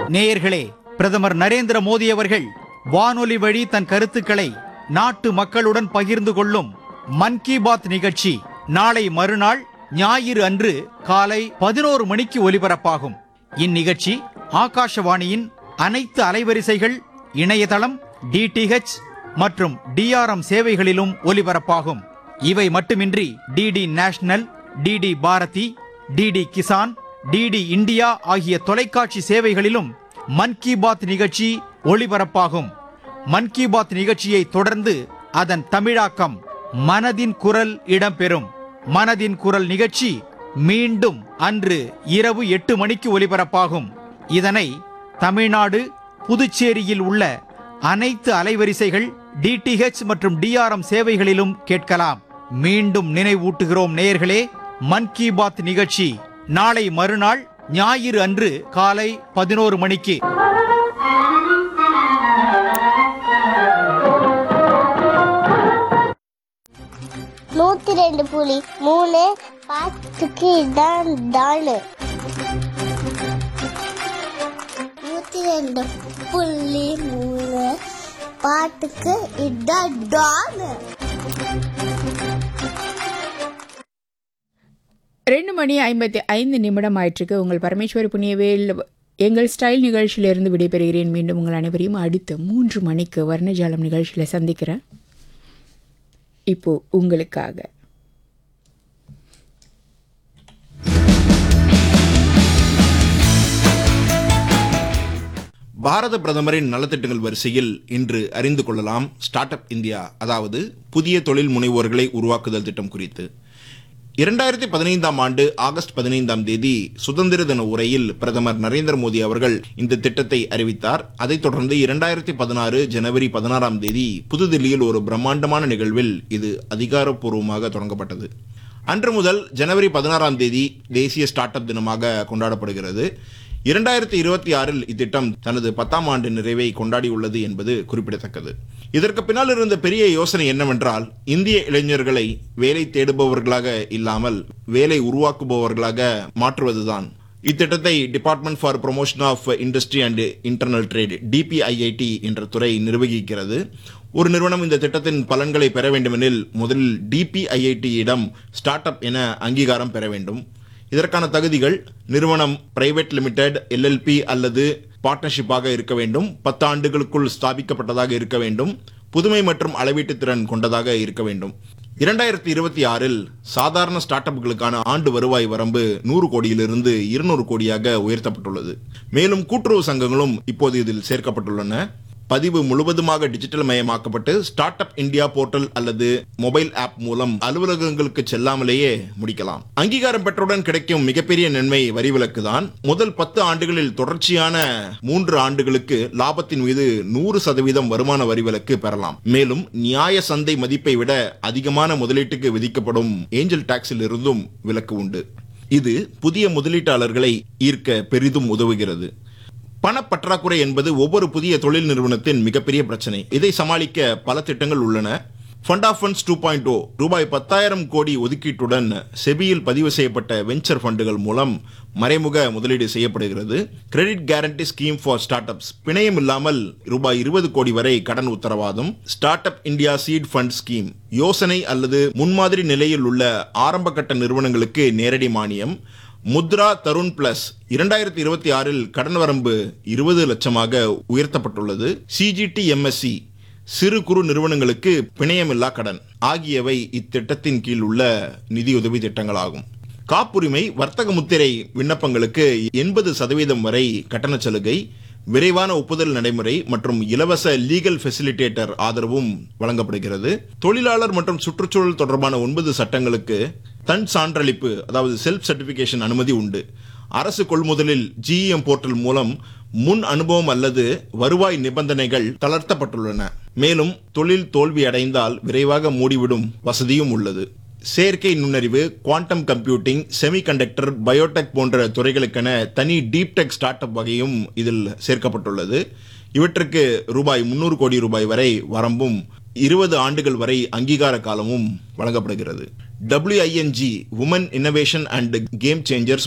நேயர்களே பிரதமர் நரேந்திர மோடி அவர்கள் வானொலி வழி தன் கருத்துக்களை நாட்டு மக்களுடன் பகிர்ந்து கொள்ளும் மன் கி பாத் நிகழ்ச்சி நாளை மறுநாள் ஞாயிறு அன்று காலை பதினோரு மணிக்கு ஒலிபரப்பாகும் இந்நிகழ்ச்சி ஆகாஷவாணியின் அனைத்து அலைவரிசைகள் இணையதளம் டிடிஹெச் மற்றும் டிஆர்எம் சேவைகளிலும் ஒலிபரப்பாகும் இவை மட்டுமின்றி DD National DD Bharati DD Kisan DD India ஆகிய தொலைக்காட்சி சேவைகளிலும் மன் கி பாத் நிகழ்ச்சி ஒளிபரப்பாகும் மன் கி பாத் நிகழ்ச்சியை தொடர்ந்து அதன் தமிழாக்கம் மனதின் குரல் இடம்பெறும் மனதின் குரல் நிகழ்ச்சி மீண்டும் அன்று இரவு எட்டு மணிக்கு ஒலிபரப்பாகும் இதனை தமிழ்நாடு புதுச்சேரியில் உள்ள அனைத்து அலைவரிசைகள் டிடிஹெச் மற்றும் டிஆர்எம் சேவைகளிலும் கேட்கலாம் மீண்டும் நினைவூட்டுகிறோம் நேயர்களே மன் கி பாத் நிகழ்ச்சி நாளை மறுநாள் ஞாயிறு அன்று காலை பதினோரு மணிக்கு நூத்தி ரெண்டு புலி மூணு பாத்துக்கு இதான் தானு நூத்தி ரெண்டு புள்ளி மூணு பாட்டுக்கு இதான் டானு ரெண்டு மணி ஐம்பத்தி ஐந்து நிமிடம் ஆயிற்றுக்கு உங்கள் பரமேஸ்வரி புண்ணியவேல் எங்கள் ஸ்டைல் நிகழ்ச்சியிலிருந்து விடைபெறுகிறேன் மீண்டும் உங்கள் அனைவரையும் அடுத்த மூன்று மணிக்கு வர்ணஜாலம் நிகழ்ச்சியில் சந்திக்கிறேன் இப்போ உங்களுக்காக பாரத பிரதமரின் நலத்திட்டங்கள் வரிசையில் இன்று அறிந்து கொள்ளலாம் ஸ்டார்ட் அப் இந்தியா அதாவது புதிய தொழில் முனைவோர்களை உருவாக்குதல் திட்டம் குறித்து இரண்டாயிரத்தி பதினைந்தாம் ஆண்டு ஆகஸ்ட் பதினைந்தாம் தேதி சுதந்திர தின உரையில் பிரதமர் நரேந்திர மோடி அவர்கள் இந்த திட்டத்தை அறிவித்தார் அதைத் தொடர்ந்து இரண்டாயிரத்தி பதினாறு ஜனவரி பதினாறாம் தேதி புதுதில்லியில் ஒரு பிரம்மாண்டமான நிகழ்வில் இது அதிகாரப்பூர்வமாக தொடங்கப்பட்டது அன்று முதல் ஜனவரி பதினாறாம் தேதி தேசிய ஸ்டார்ட் அப் தினமாக கொண்டாடப்படுகிறது இரண்டாயிரத்தி இருபத்தி ஆறில் இத்திட்டம் தனது பத்தாம் ஆண்டு நிறைவை கொண்டாடியுள்ளது என்பது குறிப்பிடத்தக்கது இதற்கு பின்னால் இருந்த பெரிய யோசனை என்னவென்றால் இந்திய இளைஞர்களை வேலை தேடுபவர்களாக இல்லாமல் வேலை உருவாக்குபவர்களாக மாற்றுவதுதான் இத்திட்டத்தை department for promotion of industry and internal trade DPIIT என்ற துறை நிர்வகிக்கிறது ஒரு நிறுவனம் இந்த திட்டத்தின் பலன்களை பெற வேண்டுமெனில் முதலில் டிபிஐஐடியிடம் ஸ்டார்ட் அப் என அங்கீகாரம் பெற வேண்டும் இதற்கான தகுதிகள் நிறுவனம் பிரைவேட் லிமிடெட் எல்எல்பி அல்லது பார்ட்னர்ஷிப்பாக இருக்க வேண்டும் பத்து ஆண்டுகளுக்குள் ஸ்தாபிக்கப்பட்டதாக இருக்க வேண்டும் புதுமை மற்றும் அளவீட்டு திறன் கொண்டதாக இருக்க வேண்டும் இரண்டாயிரத்தி இருபத்தி ஆறில் சாதாரண ஸ்டார்ட் அப்களுக்கான ஆண்டு வருவாய் வரம்பு நூறு கோடியிலிருந்து இருநூறு கோடியாக உயர்த்தப்பட்டுள்ளது மேலும் கூட்டுறவு சங்கங்களும் இப்போது இதில் சேர்க்கப்பட்டுள்ளன பதிவு முழுவதுமாக டிஜிட்டல் மயமாக்கப்பட்டு ஸ்டார்ட் அப் இந்தியா போர்ட்டல் அல்லது மொபைல் ஆப் மூலம் அலுவலகங்களுக்கு செல்லாமலேயே முடிக்கலாம் அங்கீகாரம் பெற்றவுடன் கிடைக்கும் மிகப்பெரிய நன்மை வரி விலக்கு தான் முதல் பத்து ஆண்டுகளில் தொடர்ச்சியான மூன்று ஆண்டுகளுக்கு லாபத்தின் மீது நூறு சதவீதம் வருமான வரி விலக்கு பெறலாம் மேலும் நியாய சந்தை மதிப்பை விட அதிகமான முதலீட்டுக்கு விதிக்கப்படும் ஏஞ்சல் டாக்ஸில் இருந்தும் விலக்கு உண்டு இது புதிய முதலீட்டாளர்களை ஈர்க்க பெரிதும் உதவுகிறது பணப்பற்றாக்குறை என்பது ஒவ்வொரு புதிய தொழில் நிறுவனத்தின் மிகப்பெரிய பிரச்சனை இதை சமாளிக்க பல திட்டங்கள் உள்ளன fund of funds two point O ரூபாய் பத்தாயிரம் கோடி ஒதுக்கீட்டுடன் செபியில் பதிவு செய்யப்பட்ட வெஞ்சர் ஃபண்டுகள் மூலம் மறைமுக முதலீடு செய்யப்படுகிறது credit guarantee scheme for startups பிணையம் இல்லாமல் ரூபாய் இருபது கோடி வரை கடன் உத்தரவாதம் startup India seed fund scheme யோசனை அல்லது முன்மாதிரி நிலையில் உள்ள ஆரம்பகட்ட நிறுவனங்களுக்கு நேரடி மானியம் முத்ரா தருண் பிளஸ் இரண்டாயிரத்தி இருபத்தி ஆறில் கடன் வரம்பு இருபது லட்சமாக உயர்த்தப்பட்டுள்ளது சிஜிடி எம்எஸ்சி சிறு குறு நிறுவனங்களுக்கு பிணையமில்லா கடன் ஆகியவை இத்திட்டத்தின் கீழ் உள்ள நிதியுதவி திட்டங்களாகும் காப்புரிமை வர்த்தக முத்திரை விண்ணப்பங்களுக்கு எண்பது சதவீதம் வரை கட்டண சலுகை விரைவான ஒப்புதல் நடைமுறை மற்றும் இலவச லீகல் ஃபெசிலிட்டேட்டர் ஆதரவும் வழங்கப்படுகிறது தொழிலாளர் மற்றும் சுற்றுச்சூழல் தொடர்பான ஒன்பது சட்டங்களுக்கு தன் சான்றளிப்பு அதாவது செல்ஃப் சர்டிபிகேஷன் அனுமதி உண்டு அரசு கொள்முதலில் ஜிஇஎம் போர்ட்டல் மூலம் முன் அனுபவம் அல்லது வருவாய் நிபந்தனைகள் தளர்த்தப்பட்டுள்ளன மேலும் தொழில் தோல்வி அடைந்தால் விரைவாக மூடிவிடும் வசதியும் உள்ளது செயற்கை நுண்ணறிவு குவாண்டம் கம்ப்யூட்டிங் செமிகண்டக்டர் பயோடெக் போன்ற துறைகளுக்கென தனி டீப் டெக் ஸ்டார்ட் அப் வகையும் இதில் சேர்க்கப்பட்டுள்ளது இவற்றுக்கு ரூபாய் முன்னூறு கோடி ரூபாய் வரை வரம்பும் இருபது ஆண்டுகள் வரை அங்கீகார காலமும் வழங்கப்படுகிறது WING women innovation and game changers